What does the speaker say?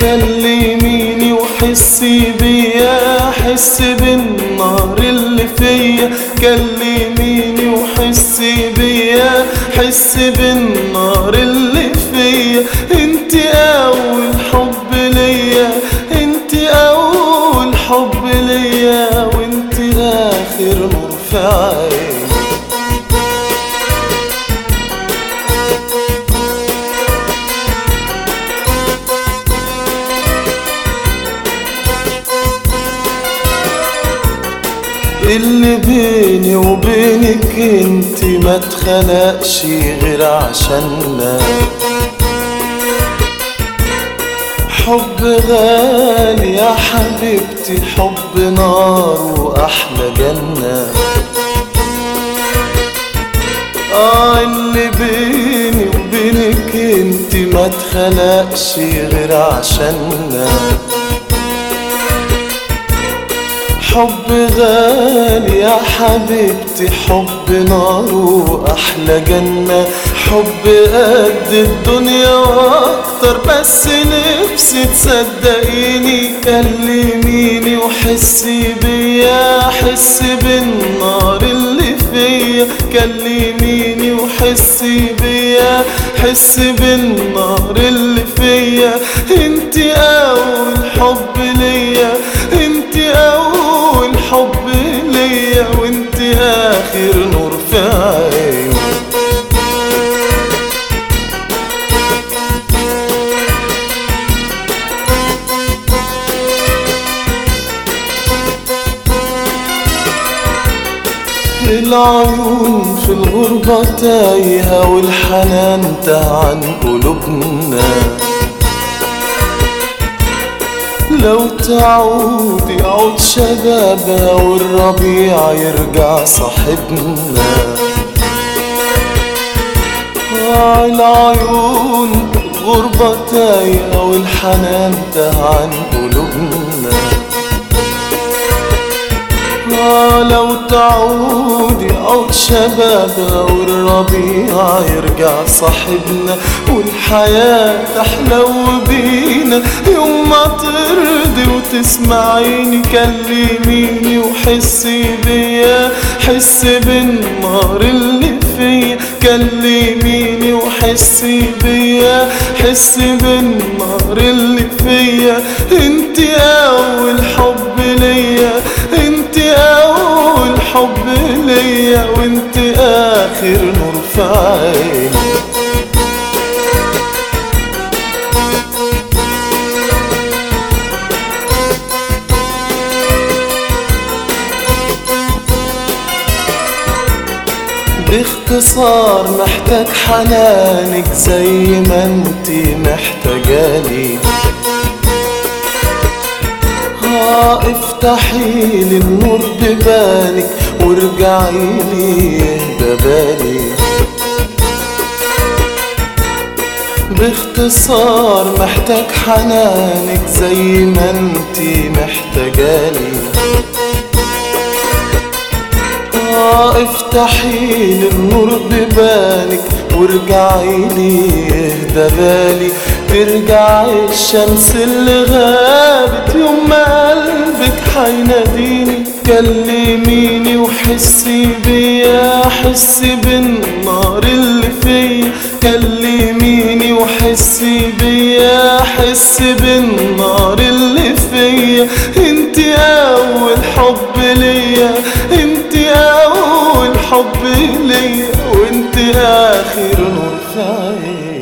كلميني وحسي بيا حس بالنار اللي فيا كلميني وحسي بيا حس بالنار اللي فيا انت اول حب ليا انت اول حب ليا وانت اخر نور في عيني اللي بيني وبينك انت ما اتخلقش غير عشاننا حب غالي يا حبيبتي حب نار واحلى جنة اه اللي بيني وبينك انت ما اتخلقش غير عشاننا حب غالي يا حبيبتي حب نار واحلى جنة حب قد الدنيا واكتر بس نفسي تصدقيني كلميني وحسي بيا حس بالنار اللي فيا كلميني وحسي بيا حس بالنار اللي فيا انت اول حب ليا انت اول حب ليا وانت اخر نور في عيني العيون في الغربة تايهة والحنان تاه عن قلوبنا لو تعود يعود شبابها والربيع يرجع صاحبنا آه العيون غربة تايهة والحنان تاه عن قلوبنا آه لو تعود يعود شبابها والربيع يرجع صاحبنا والحياة تحلو بينا يوم ما ترضي وتسمعيني كلميني وحسي بيا حس بالنار اللي فيا كلميني وحسي بيا حس بالنار اللي فيا انت اول حب ليا انت اول حب ليا وانت اخر نور في عيني باختصار محتاج حنانك زي ما انتي محتاجاني ها افتحي لي النور ببالك وارجعي لي يهدى بالي باختصار محتاج حنانك زي ما انتي محتاجاني آه افتحي لي النور ببالك وارجعي لي يهدى بالي ترجعي الشمس اللي غابت يوم ما قلبك حيناديني كلميني وحسي بيا حسي بالنار اللي فيا كلميني وحسي بيا حسي بالنار اللي فيا انت اول حب ليا انت اول حب ليا وانت اخر نور في عيني